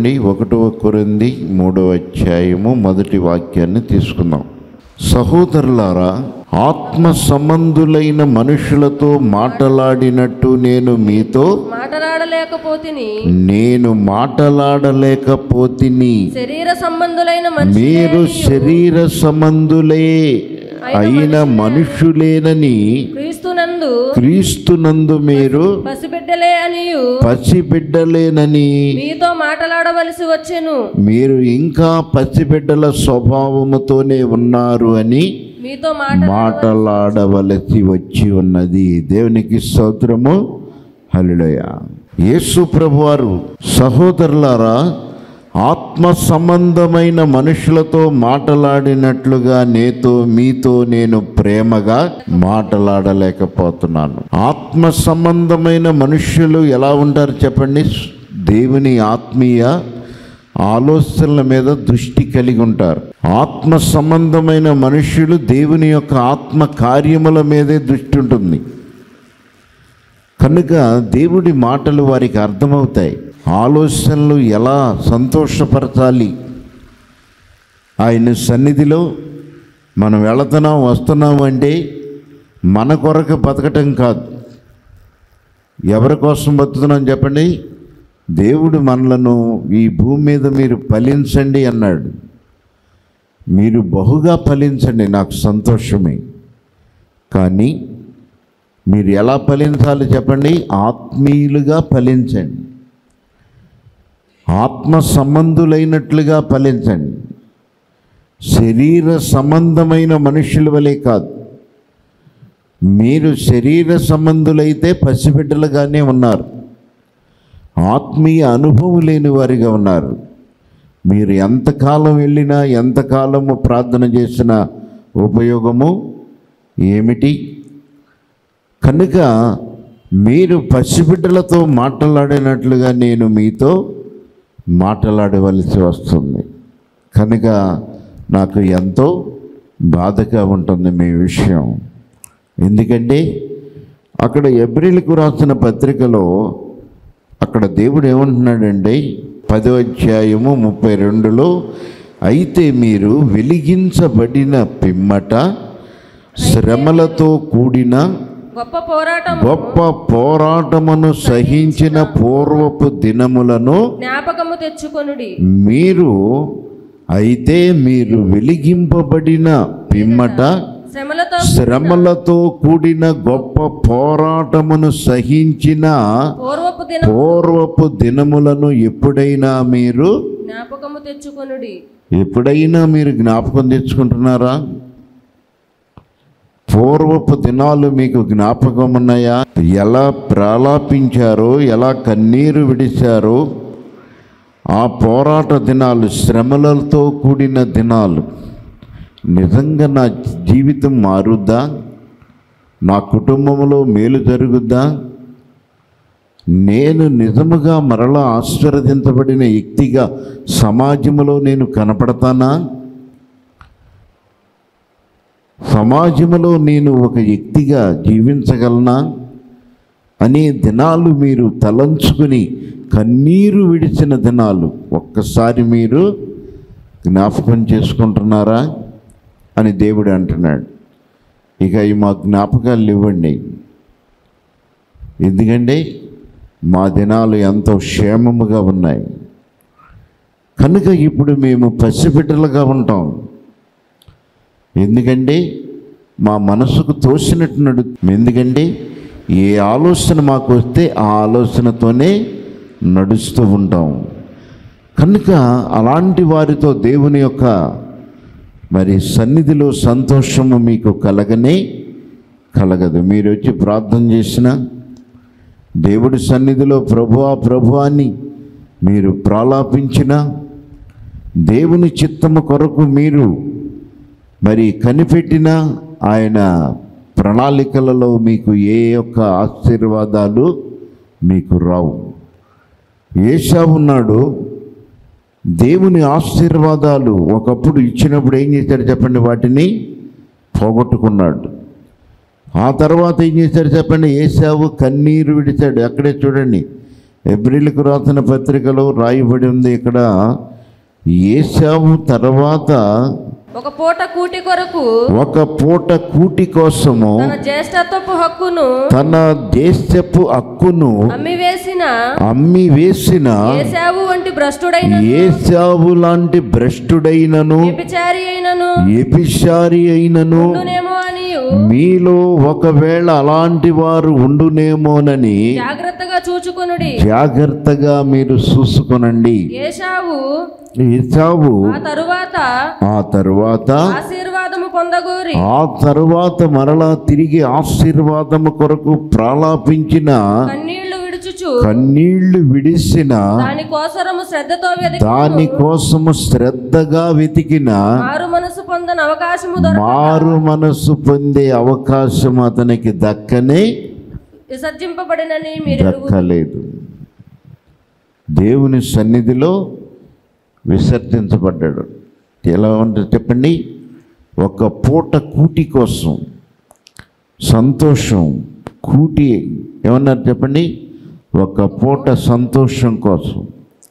చూడండి ఒకటవ కొరింది మూడవ అధ్యాయము మొదటి వాక్యాన్ని తీసుకుందాం సహోదరులారా ఆత్మ సంబంధులైన మనుషులతో మాటలాడినట్టు నేను మీతో మాటలాడలేకపోతిని నేను మాటలాడలేకపోతిని శరీర సంబంధులైన మీరు మనుషులే శరీర సంబంధులే అయిన మనుషులేనని క్రీస్తునందు క్రీస్తునందు మీరు పసిబిడ్డలే అనియు పసిబిడ్డలేనని మీతో మాటలాడవలసి వచ్చెను మీరు ఇంకా పసిబిడ్డల స్వభావముతోనే ఉన్నారు అని మీతో మాట మాటలాడవలసి వచ్చి ఉన్నది దేవునికి స్తోత్రము హల్లెలూయా యేసు ప్రభువారు సహోదరులారా ఆత్మ సంబంధమైన మనుషులతో మాటలాడినట్లుగా నేతో మీతో నేను ప్రేమగా మాటలాడలేకపోతున్నాను ఆత్మ సంబంధమైన మనుష్యులు ఎలా ఉంటారు చెప్పండి దేవుని ఆత్మీయ ఆలోచనల మీద దృష్టి కలిగి ఉంటారు ఆత్మ సంబంధమైన మనుష్యులు దేవుని యొక్క ఆత్మ కార్యముల మీదే దృష్టి ఉంటుంది కనుక దేవుడి మాటలు వారికి అర్థమవుతాయి ఆలోచనలు ఎలా సంతోషపరచాలి ఆయన సన్నిధిలో మనం వెళుతున్నాం వస్తున్నాం అంటే మన కొరకు బతకటం కాదు ఎవరి కోసం బతుకుతున్నాం చెప్పండి దేవుడు మనలను ఈ భూమి మీద మీరు ఫలించండి అన్నాడు మీరు బహుగా ఫలించండి నాకు సంతోషమే కానీ మీరు ఎలా ఫలించాలి చెప్పండి ఆత్మీయులుగా ఫలించండి ఆత్మ సంబంధులైనట్లుగా ఫలించండి శరీర సంబంధమైన మనుషుల వలె కాదు మీరు శరీర సంబంధులైతే పసిబిడ్డలుగానే ఉన్నారు ఆత్మీయ అనుభవం లేని వారిగా ఉన్నారు మీరు ఎంతకాలం వెళ్ళినా ఎంతకాలము ప్రార్థన చేసినా ఉపయోగము ఏమిటి కనుక మీరు పసిబిడ్డలతో మాట్లాడినట్లుగా నేను మీతో మాట్లాడవలసి వస్తుంది కనుక నాకు ఎంతో బాధగా ఉంటుంది మీ విషయం ఎందుకంటే అక్కడ ఎబ్రిల్కు రాసిన పత్రికలో అక్కడ దేవుడు ఏమంటున్నాడంటే పదో అధ్యాయము ముప్పై రెండులో అయితే మీరు వెలిగించబడిన పిమ్మట శ్రమలతో కూడిన గొప్ప పోరాటం గొప్ప పోరాటమును సహించిన పూర్వపు దినములను జ్ఞాపకము తెచ్చుకొనుడి మీరు అయితే మీరు వెలిగింపబడిన పిమ్మట శ్రమలతో శ్రమలతో కూడిన గొప్ప పోరాటమును సహించిన పూర్వపు దిన పూర్వపు దినములను ఎప్పుడైనా మీరు జ్ఞాపకము తెచ్చుకొనుడి ఎప్పుడైనా మీరు జ్ఞాపకం తెచ్చుకుంటున్నారా పూర్వపు దినాలు మీకు జ్ఞాపకం ఉన్నాయా ఎలా ప్రలాపించారో ఎలా కన్నీరు విడిచారో ఆ పోరాట దినాలు శ్రమలతో కూడిన దినాలు నిజంగా నా జీవితం మారుద్దా నా కుటుంబంలో మేలు జరుగుద్దా నేను నిజముగా మరలా ఆశీర్వదించబడిన వ్యక్తిగా సమాజంలో నేను కనపడతానా సమాజంలో నేను ఒక వ్యక్తిగా జీవించగలనా అనే దినాలు మీరు తలంచుకుని కన్నీరు విడిచిన దినాలు ఒక్కసారి మీరు జ్ఞాపకం చేసుకుంటున్నారా అని దేవుడు అంటున్నాడు ఇక ఈ మా జ్ఞాపకాలు ఇవ్వండి ఎందుకంటే మా దినాలు ఎంతో క్షేమముగా ఉన్నాయి కనుక ఇప్పుడు మేము పసిబిడ్డలుగా ఉంటాం ఎందుకంటే మా మనసుకు తోసినట్టు నడు ఎందుకంటే ఏ ఆలోచన మాకు వస్తే ఆ ఆలోచనతోనే నడుస్తూ ఉంటాం కనుక అలాంటి వారితో దేవుని యొక్క మరి సన్నిధిలో సంతోషము మీకు కలగనే కలగదు మీరు వచ్చి ప్రార్థన చేసిన దేవుడి సన్నిధిలో ప్రభువా ప్రభువా అని మీరు ప్రాలాపించిన దేవుని చిత్తము కొరకు మీరు మరి కనిపెట్టిన ఆయన ప్రణాళికలలో మీకు ఏ యొక్క ఆశీర్వాదాలు మీకు రావు ఏషా ఉన్నాడు దేవుని ఆశీర్వాదాలు ఒకప్పుడు ఇచ్చినప్పుడు ఏం చేశాడు చెప్పండి వాటిని పోగొట్టుకున్నాడు ఆ తర్వాత ఏం చేశాడు చెప్పండి ఏసావు కన్నీరు విడిచాడు అక్కడే చూడండి ఎబ్రిల్కు రాసిన పత్రికలో రాయబడి ఉంది ఇక్కడ ఏసావు తర్వాత ఒక పూట కూటి కొరకు ఒక పూట కూటి కోసము తన జ్యేష్ఠత్వపు హక్కును తన దేశపు హక్కును అమ్మి వేసిన అమ్మి వేసిన ఏసావు వంటి భ్రష్టుడైన ఏసావు లాంటి భ్రష్టుడైనను వ్యభిచారి అయినను ఎపిషారి అయినను ఉండునేమో అనియు మీలో ఒకవేళ అలాంటి వారు ఉండునేమోనని జాగ్రత్తగా చూచుకొనుడి జాగ్రత్తగా మీరు చూసుకొనండి ఏసావు ఏసావు ఆ తరువాత ఆ తరువాత ఆశీర్వాదము పొందగోరి ఆ తరువాత మరలా తిరిగి ఆశీర్వాదము కొరకు ప్రాలాపించిన కన్నీళ్లు విడుచుచు కన్నీళ్లు విడిసిన దాని కోసరము శ్రద్ధతో వెతికి దాని కోసము శ్రద్ధగా వెతికిన మారు మనసు పొందని అవకాశము దొరక మారు మనసు పొందే అవకాశం అతనికి దక్కనే విసర్జింపబడినని మీరు ఎరుగు- దక్కలేదు దేవుని సన్నిధిలో విసర్జించబడ్డాడు ఎలా ఉంటుంది చెప్పండి ఒక పూట కూటి కోసం సంతోషం కూటి ఏమన్నారు చెప్పండి ఒక పూట సంతోషం కోసం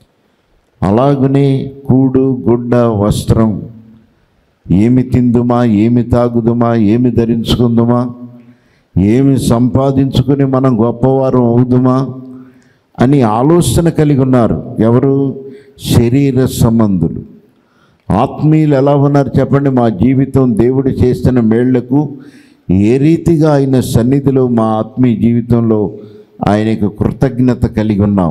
అలాగనే కూడు గుడ్డ వస్త్రం ఏమి తిందుమా ఏమి తాగుదుమా ఏమి ధరించుకుందుమా ఏమి సంపాదించుకుని మనం గొప్పవారం అవుదుమా అని ఆలోచన కలిగి ఉన్నారు ఎవరు శరీర సంబంధులు ఆత్మీయులు ఎలా ఉన్నారు చెప్పండి మా జీవితం దేవుడు చేస్తున్న మేళ్లకు ఏ రీతిగా ఆయన సన్నిధిలో మా ఆత్మీయ జీవితంలో ఆయనకు కృతజ్ఞత కలిగి ఉన్నాం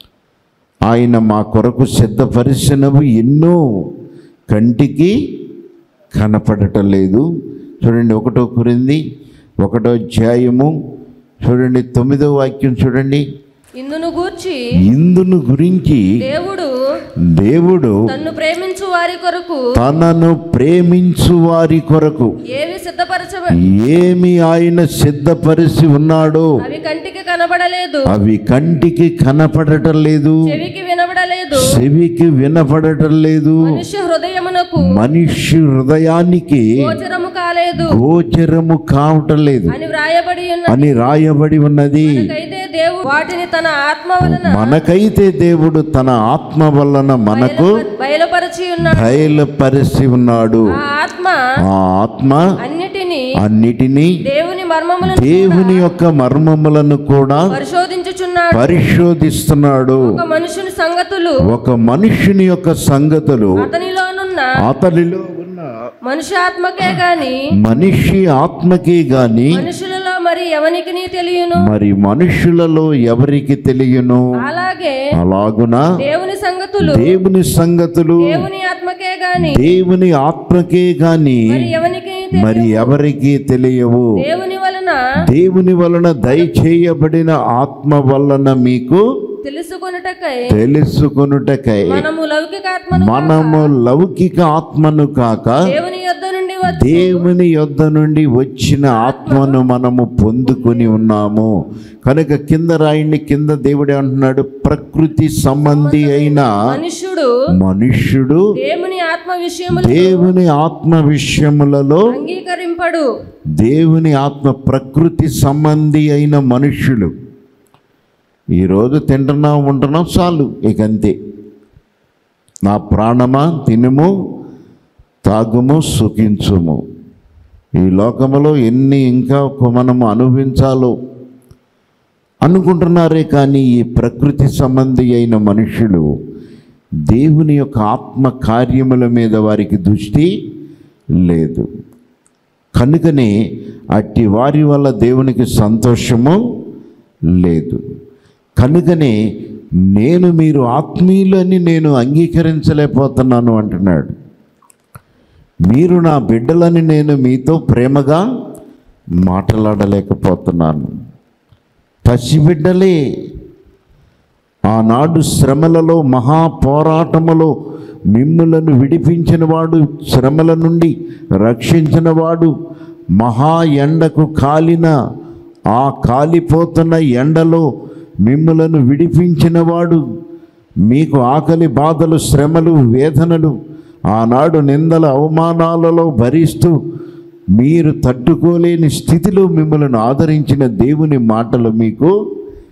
ఆయన మా కొరకు సిద్ధపరిచినవి ఎన్నో కంటికి కనపడటం లేదు చూడండి ఒకటో కురింది ఒకటో అధ్యాయము చూడండి తొమ్మిదో వాక్యం చూడండి ఇందును గూర్చి ఇందును గురించి దేవుడు దేవుడు తన్ను ప్రేమించు వారి కొరకు తనను ప్రేమించు వారి కొరకు ఏవి సిద్ధపరచ ఏమి ఆయన సిద్ధపరిచి ఉన్నాడో అవి కంటికి కనబడలేదు అవి కంటికి కనపడటం లేదు చెవికి వినబడలేదు చెవికి వినపడటం లేదు మనుష్య హృదయమునకు మనిషి హృదయానికి గోచరము కాలేదు గోచరము కావటం లేదు అని వ్రాయబడి ఉన్న అని రాయబడి ఉన్నది అయితే దేవుడు వాటిని తన ఆత్మ వలన మనకైతే దేవుడు తన ఆత్మ వలన మనకు బయలుపరచి ఉన్నాడు బయలుపరిచి ఉన్నాడు ఆ ఆత్మ ఆ ఆత్మ అన్నిటిని అన్నిటినీ దేవుని మర్మములను దేవుని యొక్క మర్మములను కూడా పరిశోధించుచున్నాడు పరిశోధిస్తున్నాడు ఒక మనుషుని సంగతులు ఒక మనుషుని యొక్క సంగతులు అతనిలోనున్న అతనిలో ఉన్న మనుష్యాత్మకే గాని మనిషి ఆత్మకి గాని మనుషులలో మరి ఎవనికి తెలియను మరి మనుషులలో ఎవరికి తెలియను అలాగే అలాగున దేవుని సంగతులు దేవుని సంగతులు దేవుని ఆత్మకే గాని దేవుని ఆత్మకే గాని మరి ఎవనికి మరి ఎవరికి తెలియవు దేవుని వలన దేవుని వలన దయచేయబడిన ఆత్మ వలన మీకు తెలుసుకొనుటకై తెలుసుకొనుటకై మనము లౌకికాత్మను మనము లౌకిక ఆత్మను కాక దేవుని యొద్ద నుండి వచ్చి దేవుని యొద్ద నుండి వచ్చిన ఆత్మను మనము పొందుకొని ఉన్నాము కనుక కింద రాయండి కింద దేవుడే అంటున్నాడు ప్రకృతి సంబంధి అయిన మనుష్యుడు మనుష్యుడు దేవుని ఆత్మ విషయములు దేవుని ఆత్మ విషయములలో అంగీకరింపడు దేవుని ఆత్మ ప్రకృతి సంబంధి అయిన మనుష్యులు ఈరోజు తింటున్నాం ఉంటున్నాం చాలు ఇక అంతే నా ప్రాణమా తినుము తాగుము సుఖించుము ఈ లోకములో ఎన్ని ఇంకా మనము అనుభవించాలో అనుకుంటున్నారే కానీ ఈ ప్రకృతి సంబంధి అయిన మనుషులు దేవుని యొక్క ఆత్మ కార్యముల మీద వారికి దృష్టి లేదు కనుకనే అట్టి వారి వల్ల దేవునికి సంతోషము లేదు కనుకనే నేను మీరు ఆత్మీయులని నేను అంగీకరించలేకపోతున్నాను అంటున్నాడు మీరు నా బిడ్డలని నేను మీతో ప్రేమగా మాట్లాడలేకపోతున్నాను పసిబిడ్డలే ఆనాడు శ్రమలలో మహా పోరాటములో మిమ్ములను విడిపించిన వాడు శ్రమల నుండి రక్షించిన వాడు మహా ఎండకు కాలిన ఆ కాలిపోతున్న ఎండలో మిమ్ములను విడిపించిన వాడు మీకు ఆకలి బాధలు శ్రమలు వేదనలు ఆనాడు నిందల అవమానాలలో భరిస్తూ మీరు తట్టుకోలేని స్థితిలో మిమ్మల్ని ఆదరించిన దేవుని మాటలు మీకు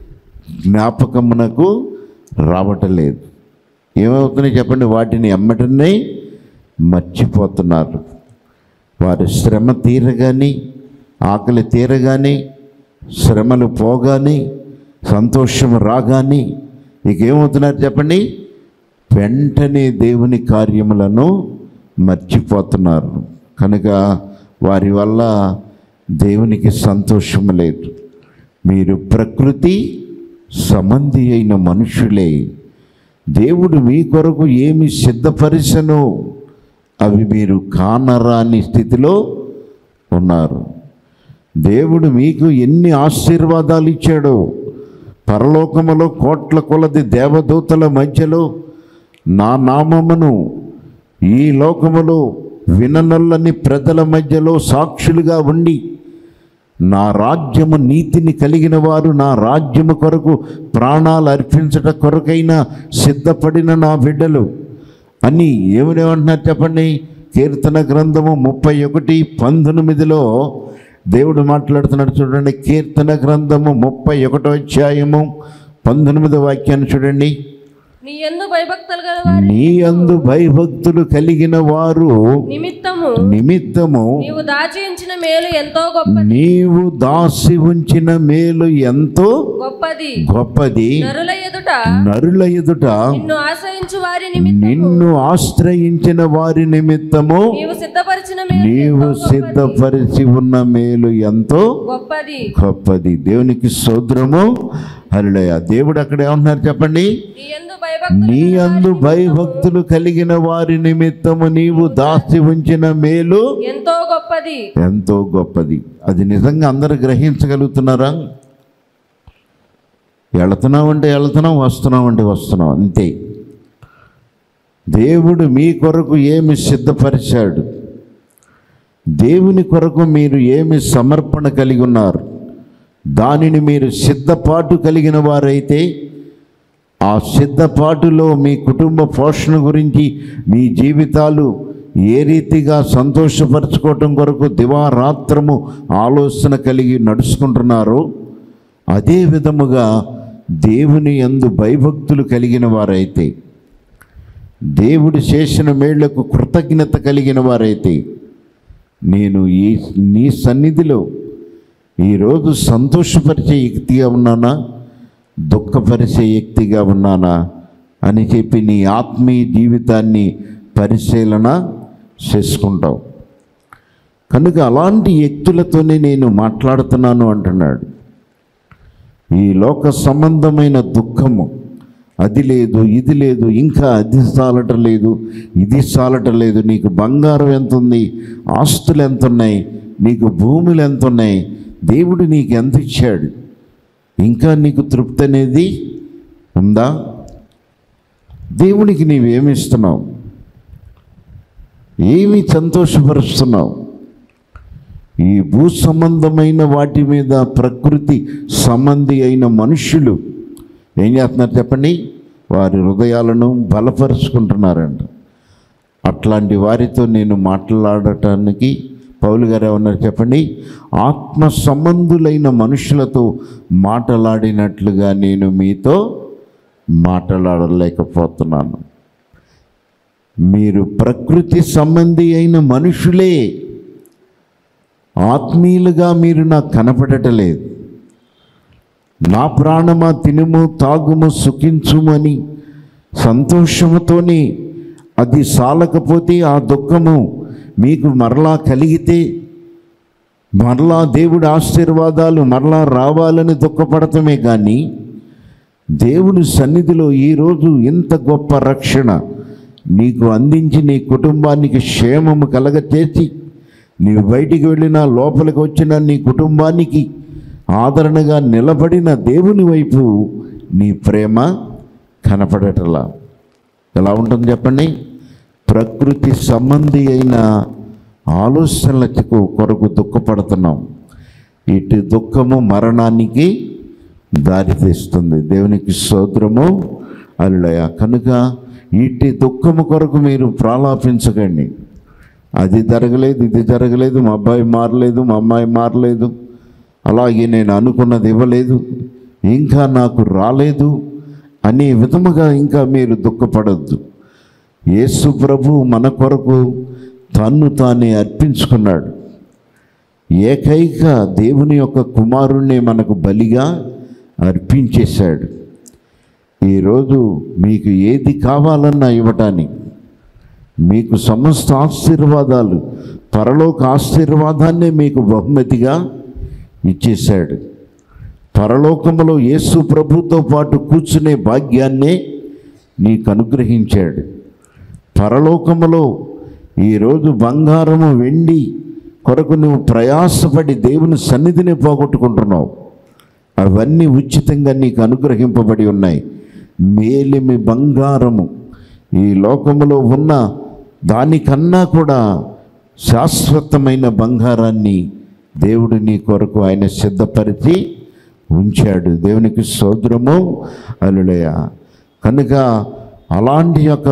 జ్ఞాపకమునకు రావటం లేదు ఏమవుతున్నాయి చెప్పండి వాటిని ఎమ్మటనే మర్చిపోతున్నారు వారి శ్రమ తీరగాని ఆకలి తీరగాని శ్రమలు పోగాని సంతోషం రాగాని ఇక ఏమవుతున్నారు చెప్పండి వెంటనే దేవుని కార్యములను మర్చిపోతున్నారు కనుక వారి వల్ల దేవునికి సంతోషం లేదు మీరు ప్రకృతి సంబంధి అయిన మనుషులే దేవుడు మీ కొరకు ఏమి సిద్ధపరిచను అవి మీరు కానరాని స్థితిలో ఉన్నారు దేవుడు మీకు ఎన్ని ఆశీర్వాదాలు ఇచ్చాడో పరలోకములో కోట్ల కొలది దేవదూతల మధ్యలో నా నామమును ఈ లోకములో విననొల్లని ప్రజల మధ్యలో సాక్షులుగా ఉండి నా రాజ్యము నీతిని కలిగిన వారు నా రాజ్యము కొరకు ప్రాణాలు అర్పించట కొరకైనా సిద్ధపడిన నా బిడ్డలు అని ఏమనేమంటున్నారు చెప్పండి కీర్తన గ్రంథము ముప్పై ఒకటి పంతొమ్మిదిలో దేవుడు మాట్లాడుతున్నాడు చూడండి కీర్తన గ్రంథము ముప్పై ఒకటో అధ్యాయము పంతొమ్మిదో వాక్యాన్ని చూడండి నీ ఎందు భయభక్తులు గల వారి నీ అందు భయభక్తులు కలిగిన వారు నిమిత్తము నిమిత్తము నీవు దాచి ఉంచిన మేలు ఎంతో గొప్పది నీవు దాసి ఉంచిన మేలు ఎంతో గొప్పది గొప్పది నరుల ఎదుట నరుల ఎదుట నిన్ను ఆశ్రయించు వారి నిమిత్తం నిన్ను ఆశ్రయించిన వారి నిమిత్తము నీవు సిద్ధపరిచిన మేలు నీవు ఎంతో గొప్పది. సిద్ధపరిచి ఉన్న మేలు ఎంతో గొప్పది గొప్పది దేవునికి సోద్రము హరిలయ దేవుడు అక్కడ ఏమంటున్నారు చెప్పండి నీ ఎందు భయభక్తులు నీ అందు భయభక్తులు కలిగిన వారి నిమిత్తము నీవు దాచి ఉంచిన మేలు ఎంతో గొప్పది ఎంతో గొప్పది అది నిజంగా అందరు గ్రహించగలుగుతున్నారా వెళుతున్నాం అంటే వెళుతున్నాం వస్తున్నాం అంటే వస్తున్నాం అంతే దేవుడు మీ కొరకు ఏమి సిద్ధపరిచాడు దేవుని కొరకు మీరు ఏమి సమర్పణ కలిగి ఉన్నారు దానిని మీరు సిద్ధపాటు కలిగిన వారైతే ఆ సిద్ధపాటులో మీ కుటుంబ పోషణ గురించి మీ జీవితాలు ఏ రీతిగా సంతోషపరచుకోవటం కొరకు దివారాత్రము ఆలోచన కలిగి నడుచుకుంటున్నారో అదే విధముగా దేవుని యందు భయభక్తులు కలిగిన వారైతే దేవుడు చేసిన మేళ్లకు కృతజ్ఞత కలిగిన వారైతే నేను ఈ నీ సన్నిధిలో ఈరోజు సంతోషపరిచే వ్యక్తిగా ఉన్నానా దుఃఖపరిచే వ్యక్తిగా ఉన్నానా అని చెప్పి నీ ఆత్మీయ జీవితాన్ని పరిశీలన చేసుకుంటావు కనుక అలాంటి వ్యక్తులతోనే నేను మాట్లాడుతున్నాను అంటున్నాడు ఈ లోక సంబంధమైన దుఃఖము అది లేదు ఇది లేదు ఇంకా అది సాలటం లేదు ఇది సాలటం లేదు నీకు బంగారం ఎంత ఉంది ఆస్తులు ఎంత ఉన్నాయి నీకు భూములు ఎంత ఉన్నాయి దేవుడు నీకు ఎంత ఇచ్చాడు ఇంకా నీకు తృప్తి అనేది ఉందా దేవునికి నీవేమి ఇస్తున్నావు ఏమి సంతోషపరుస్తున్నావు ఈ భూ సంబంధమైన వాటి మీద ప్రకృతి సంబంధి అయిన మనుష్యులు ఏం చేస్తున్నారు చెప్పండి వారి హృదయాలను బలపరుచుకుంటున్నారంట అట్లాంటి వారితో నేను మాట్లాడటానికి పౌలు గారు ఏమన్నారు చెప్పండి ఆత్మ సంబంధులైన మనుషులతో మాట్లాడినట్లుగా నేను మీతో మాట్లాడలేకపోతున్నాను మీరు ప్రకృతి సంబంధి అయిన మనుషులే ఆత్మీయులుగా మీరు నాకు కనపడటలేదు నా ప్రాణమా తినుము తాగుము సుఖించుమని సంతోషముతోని అది సాలకపోతే ఆ దుఃఖము మీకు మరలా కలిగితే మరలా దేవుడి ఆశీర్వాదాలు మరలా రావాలని దుఃఖపడటమే కానీ దేవుని సన్నిధిలో ఈరోజు ఇంత గొప్ప రక్షణ నీకు అందించి నీ కుటుంబానికి క్షేమము కలగచేసి నీవు బయటికి వెళ్ళినా లోపలికి వచ్చిన నీ కుటుంబానికి ఆదరణగా నిలబడిన దేవుని వైపు నీ ప్రేమ కనపడటలా ఎలా ఉంటుంది చెప్పండి ప్రకృతి సంబంధి అయిన ఆలోచనలకు కొరకు దుఃఖపడుతున్నాం ఇటు దుఃఖము మరణానికి దారితీస్తుంది దేవునికి సోదరము అల్లుడయ కనుక ఇటు దుఃఖము కొరకు మీరు ప్రాలాపించకండి అది జరగలేదు ఇది జరగలేదు మా అబ్బాయి మారలేదు మా అమ్మాయి మారలేదు అలాగే నేను అనుకున్నది ఇవ్వలేదు ఇంకా నాకు రాలేదు అనే విధముగా ఇంకా మీరు దుఃఖపడద్దు యేసు ప్రభు మన కొరకు తన్ను తానే అర్పించుకున్నాడు ఏకైక దేవుని యొక్క కుమారుణ్ణి మనకు బలిగా అర్పించేశాడు ఈరోజు మీకు ఏది కావాలన్నా ఇవ్వటానికి మీకు సమస్త ఆశీర్వాదాలు పరలోక ఆశీర్వాదాన్ని మీకు బహుమతిగా ఇచ్చేశాడు పరలోకములో యేసు ప్రభుతో పాటు కూర్చునే భాగ్యాన్నే నీకు అనుగ్రహించాడు పరలోకములో ఈరోజు బంగారము వెండి కొరకు నువ్వు ప్రయాసపడి దేవుని సన్నిధిని పోగొట్టుకుంటున్నావు అవన్నీ ఉచితంగా నీకు అనుగ్రహింపబడి ఉన్నాయి మేలిమి బంగారము ఈ లోకములో ఉన్న దానికన్నా కూడా శాశ్వతమైన బంగారాన్ని దేవుడు నీ కొరకు ఆయన సిద్ధపరిచి ఉంచాడు దేవునికి సోదరము అలులయ కనుక అలాంటి యొక్క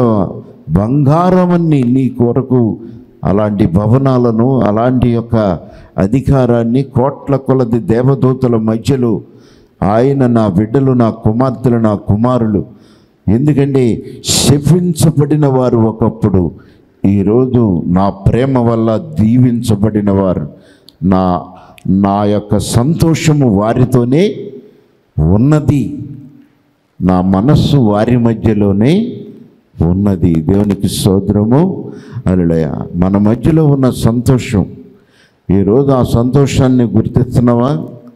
బంగారమని నీ కొరకు అలాంటి భవనాలను అలాంటి యొక్క అధికారాన్ని కోట్ల కొలది దేవదూతల మధ్యలో ఆయన నా బిడ్డలు నా కుమార్తెలు నా కుమారులు ఎందుకంటే శపించబడిన వారు ఒకప్పుడు ఈరోజు నా ప్రేమ వల్ల దీవించబడిన వారు నా నా యొక్క సంతోషము వారితోనే ఉన్నది నా మనస్సు వారి మధ్యలోనే ఉన్నది దేవునికి సోదరము అలడయ మన మధ్యలో ఉన్న సంతోషం ఈరోజు ఆ సంతోషాన్ని గుర్తిస్తున్నావా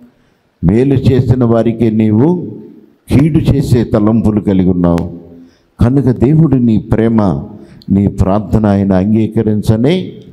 మేలు చేసిన వారికి నీవు కీడు చేసే తలంపులు కలిగి ఉన్నావు కనుక దేవుడు నీ ప్రేమ నీ ప్రార్థన ఆయన అంగీకరించనే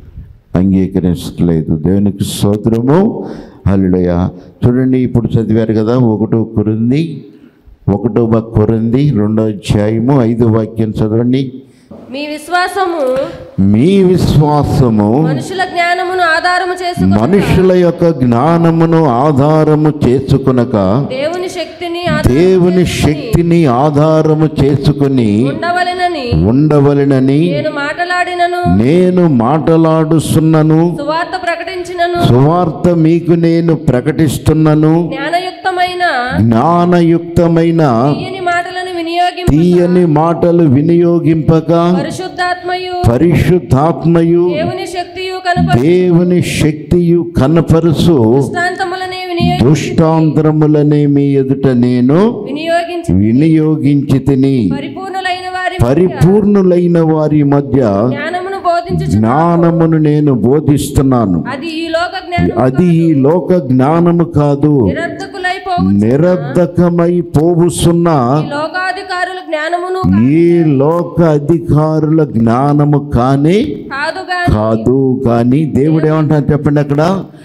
అంగీకరించట్లేదు దేవునికి స్తోత్రము హల్లుడయ చూడండి ఇప్పుడు చదివారు కదా ఒకటో కొరింది ఒకటో కొరింది రెండో అధ్యాయము ఐదో వాక్యం చదవండి మీ విశ్వాసము మీ విశ్వాసము మనుషుల జ్ఞానమును ఆధారము చేసుకుని మనుషుల యొక్క జ్ఞానమును ఆధారము చేసుకునక దేవుని శక్తిని ఆధారము దేవుని చేసుకుని శక్తిని ఆధారము చేసుకుని ఉండవలెనని ఉండవలెనని నేను మాటలాడినను నేను మాటలాడుచున్నను సువార్త ప్రకటించినను సువార్త మీకు నేను ప్రకటిస్తున్నాను జ్ఞానయుక్తమైన జ్ఞానయుక్తమైన తీయని మాటలను వినియోగింప తీయని మాటలు వినియోగింపక పరిశుద్ధాత్మయు పరిశుద్ధాత్మయు దేవుని శక్తియు కనపరి దేవుని శక్తియు కనపరుచు దృష్టాంతములనే వినియోగి దుష్టాంతరములనే మీ ఎదుట నేను వినియోగించి వినియోగించి తిని పరిపూర్ణులైన వారి పరిపూర్ణులైన వారి మధ్య జ్ఞానమును బోధించు జ్ఞానమును నేను బోధిస్తున్నాను అది ఈ లోక జ్ఞానం అది ఈ లోక జ్ఞానము కాదు నిరర్ధకులైపోవు నిరర్ధకమై పోవుస్తున్న ఈ లోకాధికారుల జ్ఞానమును ఈ లోక అధికారుల జ్ఞానము కానీ కాదు గాని కాదు కానీ దేవుడు ఏమంటారు చెప్పండి అక్కడ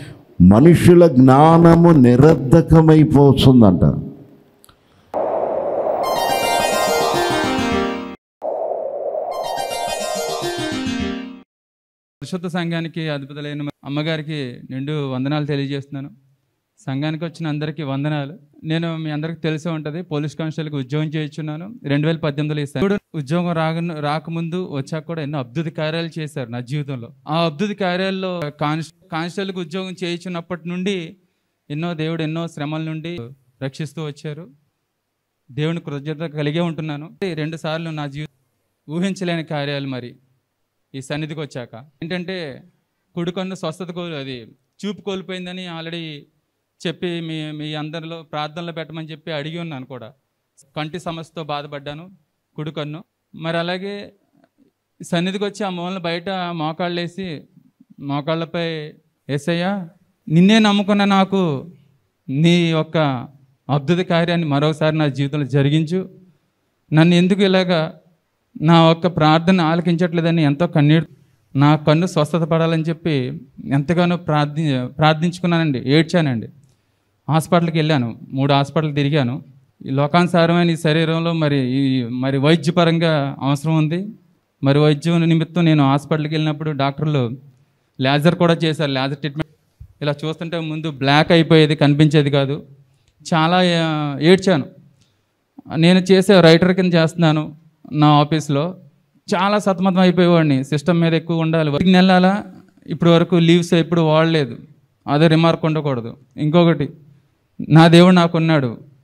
మనుషుల జ్ఞానము నిరర్ధకమైపోతుందంట పరిశుద్ధ సంఘానికి అధిపతులైన అమ్మగారికి నిండు వందనాలు తెలియజేస్తున్నాను సంఘానికి వచ్చిన అందరికీ వందనాలు నేను మీ అందరికీ తెలిసే ఉంటుంది పోలీస్ కానిస్టేబుల్కి ఉద్యోగం చేయించున్నాను రెండు వేల పద్దెనిమిదిలో ఇస్తాను ఇప్పుడు ఉద్యోగం రాక రాకముందు వచ్చాక కూడా ఎన్నో అద్భుత కార్యాలు చేశారు నా జీవితంలో ఆ అద్భుత కార్యాల్లో కానిస్ కానిస్టేబుల్కి ఉద్యోగం చేయించున్నప్పటి నుండి ఎన్నో దేవుడు ఎన్నో శ్రమల నుండి రక్షిస్తూ వచ్చారు దేవుని కృతజ్ఞత కలిగే ఉంటున్నాను రెండు సార్లు నా జీవితం ఊహించలేని కార్యాలు మరి ఈ సన్నిధికి వచ్చాక ఏంటంటే కుడికన్ను స్వస్థత కోల్ అది చూపు కోల్పోయిందని ఆల్రెడీ చెప్పి మీ మీ అందరిలో ప్రార్థనలో పెట్టమని చెప్పి అడిగి ఉన్నాను కూడా కంటి సమస్యతో బాధపడ్డాను కుడికన్ను మరి అలాగే సన్నిధికి వచ్చి ఆ మూలన బయట మోకాళ్ళు వేసి మోకాళ్ళపై ఏసయ్యా నిన్నే నమ్ముకున్న నాకు నీ యొక్క అద్భుత కార్యాన్ని మరొకసారి నా జీవితంలో జరిగించు నన్ను ఎందుకు ఇలాగా నా ఒక్క ప్రార్థన ఆలకించట్లేదని ఎంతో కన్నీడు నా కన్ను స్వస్థత పడాలని చెప్పి ఎంతగానో ప్రార్థి ప్రార్థించుకున్నానండి ఏడ్చానండి హాస్పిటల్కి వెళ్ళాను మూడు హాస్పిటల్ తిరిగాను ఈ లోకానుసారమైన ఈ శరీరంలో మరి ఈ మరి వైద్యపరంగా అవసరం ఉంది మరి వైద్యం నిమిత్తం నేను హాస్పిటల్కి వెళ్ళినప్పుడు డాక్టర్లు లేజర్ కూడా చేశారు లేజర్ ట్రీట్మెంట్ ఇలా చూస్తుంటే ముందు బ్లాక్ అయిపోయేది కనిపించేది కాదు చాలా ఆ, ఏడ్చాను నేను చేసే రైటర్ కింద చేస్తున్నాను నా ఆఫీస్లో చాలా సతమతం అయిపోయేవాడిని సిస్టమ్ మీద ఎక్కువ ఉండాలి వర్క్ నెలాలా ఇప్పటి వరకు లీవ్స్ ఎప్పుడు వాడలేదు అదే రిమార్క్ ఉండకూడదు ఇంకొకటి నా దేవుడు నాకున్నాడు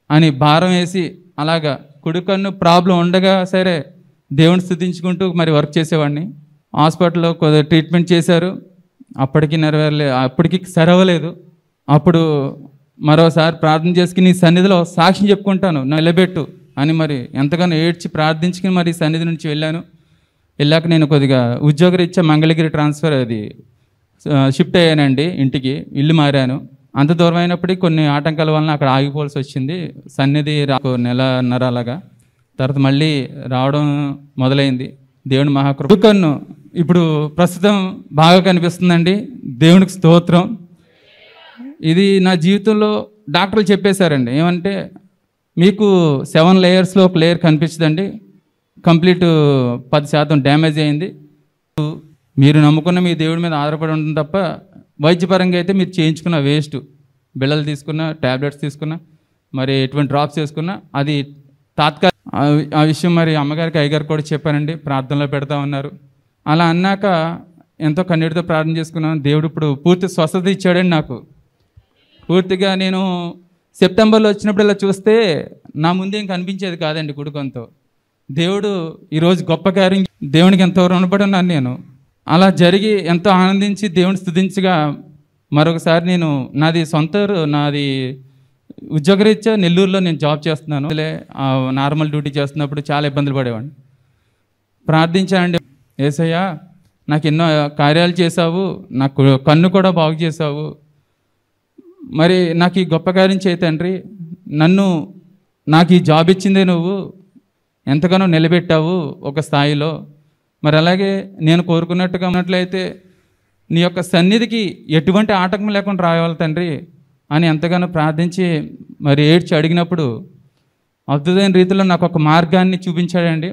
అని భారం వేసి అలాగా కుడి కన్ను ప్రాబ్లం ఉండగా సరే దేవుని స్థుతించుకుంటూ మరి వర్క్ చేసేవాడిని హాస్పిటల్లో కొద్దిగా ట్రీట్మెంట్ చేశారు అప్పటికి నెరవేరలే అప్పటికి సరవలేదు అప్పుడు మరోసారి ప్రార్థన చేసుకుని నీ సన్నిధిలో సాక్ష్యం చెప్పుకుంటాను నిలబెట్టు అని మరి ఎంతగానో ఏడ్చి ప్రార్థించుకుని మరి సన్నిధి నుంచి వెళ్ళాను వెళ్ళాక నేను కొద్దిగా ఉద్యోగరీత్యా మంగళగిరి ట్రాన్స్ఫర్ అది ఆ, షిఫ్ట్ అయ్యానండి ఇంటికి ఇల్లు మారాను అంత దూరం అయినప్పటికీ కొన్ని ఆటంకాల వలన అక్కడ ఆగిపోవాల్సి వచ్చింది సన్నిధి రాకు నెలన్నర అలాగా తర్వాత మళ్ళీ రావడం మొదలైంది దేవుని మహాకృప కన్ను ఇప్పుడు ప్రస్తుతం బాగా కనిపిస్తుందండి దేవునికి స్తోత్రం ఇది నా జీవితంలో డాక్టర్లు చెప్పేశారండి ఏమంటే మీకు సెవెన్ లేయర్స్లో ఒక లేయర్ కనిపించదండి కంప్లీట్ పది శాతం డ్యామేజ్ అయింది మీరు నమ్ముకున్న మీ దేవుడి మీద ఆధారపడి ఉంటుంది తప్ప వైద్యపరంగా అయితే మీరు చేయించుకున్న వేస్ట్ బిళ్ళలు తీసుకున్న ట్యాబ్లెట్స్ తీసుకున్న మరి ఎటువంటి డ్రాప్స్ చేసుకున్నా అది తాత్కాలిక ఆ- ఆ విషయం మరి అమ్మగారికి అయ్యగారు కూడా చెప్పానండి ప్రార్థనలో పెడతా ఉన్నారు అలా అన్నాక ఎంతో కన్నీటితో ప్రార్థన చేసుకున్నాను దేవుడు ఇప్పుడు పూర్తి స్వస్థత ఇచ్చాడండి నాకు పూర్తిగా నేను సెప్టెంబర్లో వచ్చినప్పుడు ఇలా చూస్తే నా ముందేం కనిపించేది కాదండి కుడుకంతో దేవుడు ఈరోజు గొప్ప కార్యం దేవునికి ఎంతో రుణపడి ఉన్నాను నేను అలా జరిగి ఎంతో ఆనందించి దేవుని స్థుతించగా మరొకసారి నేను నాది సొంత ఊరు, నాది ఉద్యోగరీత్యా నెల్లూరులో నేను జాబ్ చేస్తున్నాను అసలే, ఆ, నార్మల్ డ్యూటీ చేస్తున్నప్పుడు చాలా ఇబ్బందులు పడేవాడిని ప్రార్థించానండి ఏసయ్యా నాకు ఎన్నో కార్యాలు చేశావు నాకు కన్ను కూడా బాగు చేశావు మరి నాకు ఈ గొప్ప కార్యం చేయి తండ్రి నన్ను నాకు ఈ జాబ్ ఇచ్చిందే నువ్వు ఎంతగానో నిలబెట్టావు ఒక స్థాయిలో మరి అలాగే నేను కోరుకున్నట్టుగా ఉన్నట్లయితే నీ యొక్క సన్నిధికి ఎటువంటి ఆటంకం లేకుండా రావాలి తండ్రి అని ఎంతగానో ప్రార్థించి మరి ఏడ్చి అడిగినప్పుడు అద్భుతమైన రీతిలో నాకు ఒక మార్గాన్ని చూపించాడండి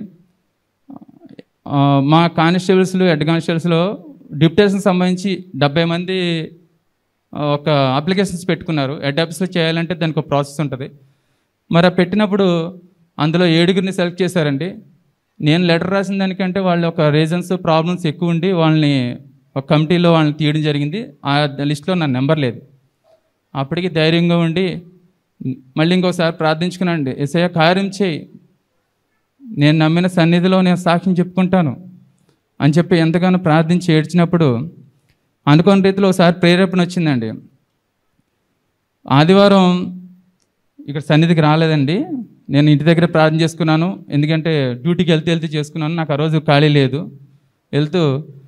ఆ, మా కానిస్టేబుల్స్లో హెడ్ కానిస్టేబుల్స్లో డిప్యుటేషన్ సంబంధించి డెబ్బై మంది ఆ, ఒక అప్లికేషన్స్ పెట్టుకున్నారు హెడ్ ఆఫీస్లో చేయాలంటే దానికి ఒక ప్రాసెస్ ఉంటుంది మరి ఆ పెట్టినప్పుడు అందులో ఏడుగురిని సెలెక్ట్ చేశారండి నేను లెటర్ రాసిన దానికంటే వాళ్ళ ఒక రీజన్స్ ప్రాబ్లమ్స్ ఎక్కువ ఉండి వాళ్ళని ఒక కమిటీలో వాళ్ళని తీయడం జరిగింది ఆ లిస్ట్లో నా నెంబర్ లేదు అప్పటికి ధైర్యంగా ఉండి మళ్ళీ ఇంకోసారి ప్రార్థించుకున్నాండి ఎస్ఐ కార్యం చేయి నేను నమ్మిన సన్నిధిలో నేను సాక్ష్యం చెప్పుకుంటాను అని చెప్పి ఎంతగానో ప్రార్థించి ఏడ్చినప్పుడు అనుకోని రీతిలో ఒకసారి ప్రేరేపణ వచ్చిందండి ఆదివారం ఇక్కడ సన్నిధికి రాలేదండి నేను ఇంటి దగ్గర ప్రార్థన చేసుకున్నాను ఎందుకంటే డ్యూటీకి వెళ్తే వెళ్తే చేసుకున్నాను నాకు ఆ రోజు ఖాళీ లేదు వెళ్తూ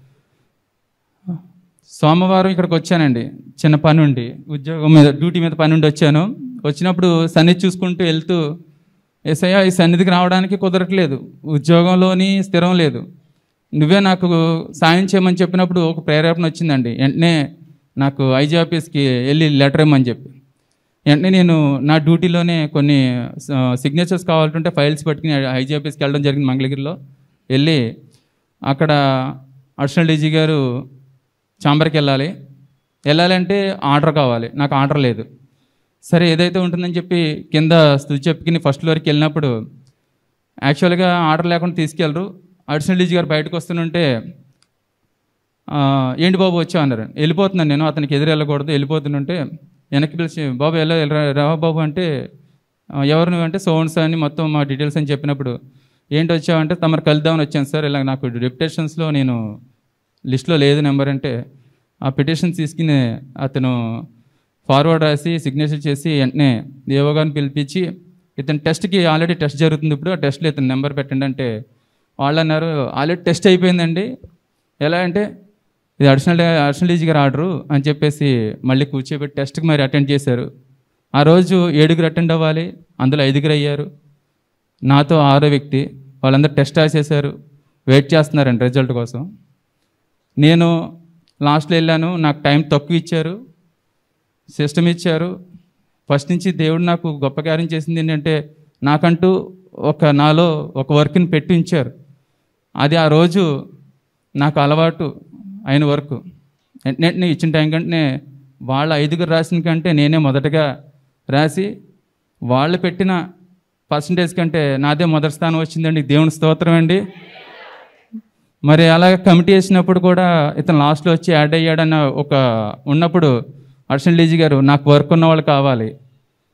సోమవారం ఇక్కడికి వచ్చానండి చిన్న పని ఉండి ఉద్యోగం మీద డ్యూటీ మీద పని ఉండి వచ్చాను వచ్చినప్పుడు సన్నిధి చూసుకుంటూ వెళ్తూ ఎస్ఐ ఈ సన్నిధికి రావడానికి కుదరట్లేదు ఉద్యోగంలోని స్థిరం లేదు నువ్వే నాకు సాయం చేయమని చెప్పినప్పుడు ఒక ప్రేరేపణ వచ్చిందండి వెంటనే నాకు ఐజీ ఆఫీస్కి వెళ్ళి లెటర్ ఇమ్మని చెప్పి వెంటనే నేను నా డ్యూటీలోనే కొన్ని సిగ్నేచర్స్ కావాలంటే ఫైల్స్ పట్టుకుని ఐజీ ఆఫీస్కి వెళ్ళడం జరిగింది మంగళగిరిలో వెళ్ళి అక్కడ అడిషనల్ డీజీ గారు చాంబర్కి వెళ్ళాలి వెళ్ళాలంటే ఆర్డర్ కావాలి నాకు ఆర్డర్ లేదు సరే ఏదైతే ఉంటుందని చెప్పి కింద స్థుతి చెప్పుకుని ఫస్ట్ ఫ్లోర్కి వెళ్ళినప్పుడు యాక్చువల్గా ఆర్డర్ లేకుండా తీసుకెళ్ళరు అడిషనల్ డీజీ గారు బయటకు వస్తుంటే ఆ, ఏంటి బాబు వచ్చావు అన్నారు వెళ్ళిపోతున్నాను నేను అతనికి ఎదురు వెళ్ళకూడదు వెళ్ళిపోతుంటే వెనక్కి పిలిచి బాబు ఎలా రావా బాబు అంటే "ఆ, ఎవరు నువ్వు అంటే సోన్స్ అని మొత్తం మా డీటెయిల్స్ అని చెప్పినప్పుడు ఏంటి వచ్చావంటే తమరు కలుద్దామని వచ్చాను సార్ ఇలా నాకు డిప్యుటేషన్స్లో నేను లిస్ట్లో లేదు నెంబర్ అంటే ఆ పిటిషన్ తీసుకుని అతను ఫార్వర్డ్ రాసి సిగ్నేచర్ చేసి వెంటనే దేవో గారిని పిలిపించి ఇతను టెస్ట్కి ఆల్రెడీ టెస్ట్ జరుగుతుంది ఇప్పుడు ఆ టెస్ట్లో ఇతను నెంబర్ పెట్టండి అంటే వాళ్ళు అన్నారు ఆల్రెడీ టెస్ట్ అయిపోయిందండి ఎలా అంటే ఇది అడిషనల్ అడిషనల్ డీజీ గారు ఆర్డరు అని చెప్పేసి మళ్ళీ కూర్చోబెట్టి టెస్ట్కి మరి అటెండ్ చేశారు ఆ రోజు ఏడుగురు అటెండ్ అవ్వాలి అందులో ఐదుగురు అయ్యారు నాతో ఆరో వ్యక్తి వాళ్ళందరూ టెస్ట్ రాసేసారు వెయిట్ చేస్తున్నారండి రిజల్ట్ కోసం నేను లాస్ట్లో వెళ్ళాను నాకు టైం తక్కువ ఇచ్చారు సిస్టమ్ ఇచ్చారు ఫస్ట్ నుంచి దేవుడు నాకు గొప్ప కార్యం చేసింది ఏంటంటే నాకంటూ ఒక నాలో ఒక వర్క్ని పెట్టి ఉంచారు అది ఆ రోజు నాకు అలవాటు అయిన వర్క్ వెంటనే ఇచ్చిన టైం కంటే వాళ్ళ ఐదుగురు రాసిన కంటే నేనే మొదటగా రాసి వాళ్ళు పెట్టిన పర్సంటేజ్ కంటే నాదే మొదటి స్థానం వచ్చిందండి దేవుని స్తోత్రం అండి మరి అలాగే కమిటీ వేసినప్పుడు కూడా ఇతను లాస్ట్లో వచ్చి యాడ్ అయ్యాడన్న ఒక ఉన్నప్పుడు అర్షన్ డీజీ గారు నాకు వర్క్ ఉన్న వాళ్ళు కావాలి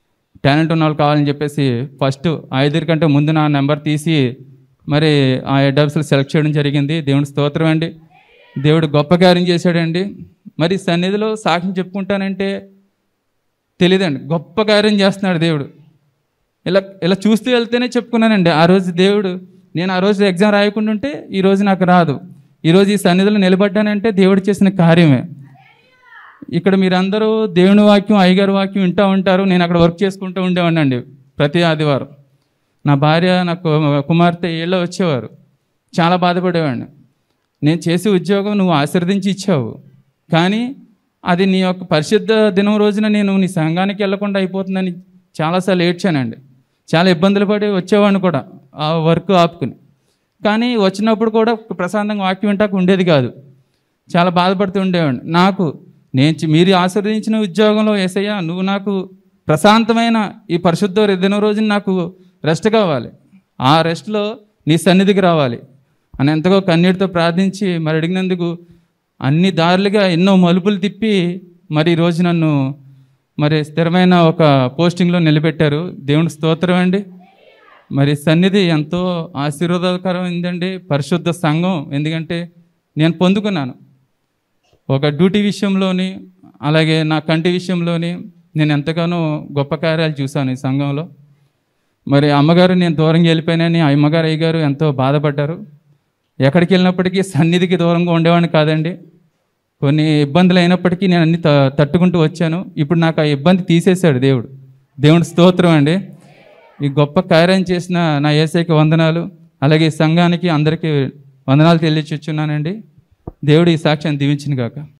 టాలెంట్ ఉన్న వాళ్ళు కావాలని చెప్పేసి ఫస్ట్ ఐదుగురి కంటే ముందు నా నెంబర్ తీసి మరి ఆ హెడ్ ఆఫీసులు సెలెక్ట్ చేయడం జరిగింది దేవుని స్తోత్రం అండి దేవుడు గొప్ప కార్యం చేశాడండి మరి సన్నిధిలో సాక్ష్యం చెప్పుకుంటానంటే తెలియదండి గొప్ప కార్యం చేస్తున్నాడు దేవుడు ఇలా ఇలా చూస్తూ వెళ్తేనే చెప్పుకున్నానండి ఆ రోజు దేవుడు నేను ఆ రోజు ఎగ్జామ్ రాయకుండా ఉంటే ఈ రోజు నాకు రాదు ఈరోజు ఈ సన్నిధిలో నిలబడ్డానంటే దేవుడు చేసిన కార్యమే ఇక్కడ మీరందరూ దేవుని వాక్యం అయ్యగారి వాక్యం వింటూ ఉంటారు నేను అక్కడ వర్క్ చేసుకుంటూ ఉండేవాడినండి ప్రతి ఆదివారం నా భార్య నా కు- కుమార్తె ఏళ్ళో వచ్చేవారు చాలా బాధపడేవాడిని నేను చేసే ఉద్యోగం నువ్వు ఆశీర్వదించి ఇచ్చావు కానీ అది నీ యొక్క పరిశుద్ధ దినం రోజున నేను నీ సంఘానికి వెళ్లకుండా అయిపోతుందని చాలాసార్లు ఏడ్చానండి చాలా ఇబ్బందులు పడి వచ్చేవాడిని కూడా ఆ వర్క్ ఆపుకుని కానీ వచ్చినప్పుడు కూడా ప్రశాంతంగా వాక్యం వింటాక ఉండేది కాదు చాలా బాధపడుతూ ఉండేవాడిని నాకు నేను చి- మీరు ఆశీర్వదించిన ఉద్యోగంలో ఏసయ్యా నువ్వు నాకు ప్రశాంతమైన ఈ పరిశుద్ధ దినం రోజున నాకు రెస్ట్ కావాలి ఆ రెస్ట్లో నీ సన్నిధికి రావాలి అని ఎంతగా కన్నీటితో ప్రార్థించి మరి అడిగినందుకు అన్ని దారులుగా ఎన్నో మలుపులు తిప్పి మరి ఈ రోజు నన్ను మరి స్థిరమైన ఒక పోస్టింగ్లో నిలబెట్టారు దేవుని స్తోత్రం అండి మరి సన్నిధి ఎంతో ఆశీర్వాదకరమైందండి పరిశుద్ధ సంఘం ఎందుకంటే నేను పొందుకున్నాను ఒక డ్యూటీ విషయంలోని అలాగే నా కంటి విషయంలోని నేను ఎంతగానో గొప్ప కార్యాలు చూశాను ఈ సంఘంలో మరి అమ్మగారు నేను దూరంగా వెళ్ళిపోయానని ఆ అమ్మగారు అయ్యగారు ఎంతో బాధపడ్డారు ఎక్కడికి వెళ్ళినప్పటికీ సన్నిధికి దూరంగా ఉండేవాడిని కాదండి కొన్ని ఇబ్బందులు అయినప్పటికీ నేను అన్ని త- తట్టుకుంటూ వచ్చాను ఇప్పుడు నాకు ఆ ఇబ్బంది తీసేశాడు దేవుడు దేవుడి స్తోత్రం అండి ఈ గొప్ప కార్యం చేసిన నా ఏసైకి వందనాలు అలాగే ఈ సంఘానికి అందరికీ వందనాలు తెలియచున్నానండి దేవుడు ఈ సాక్ష్యాన్ని దీవించిన గాక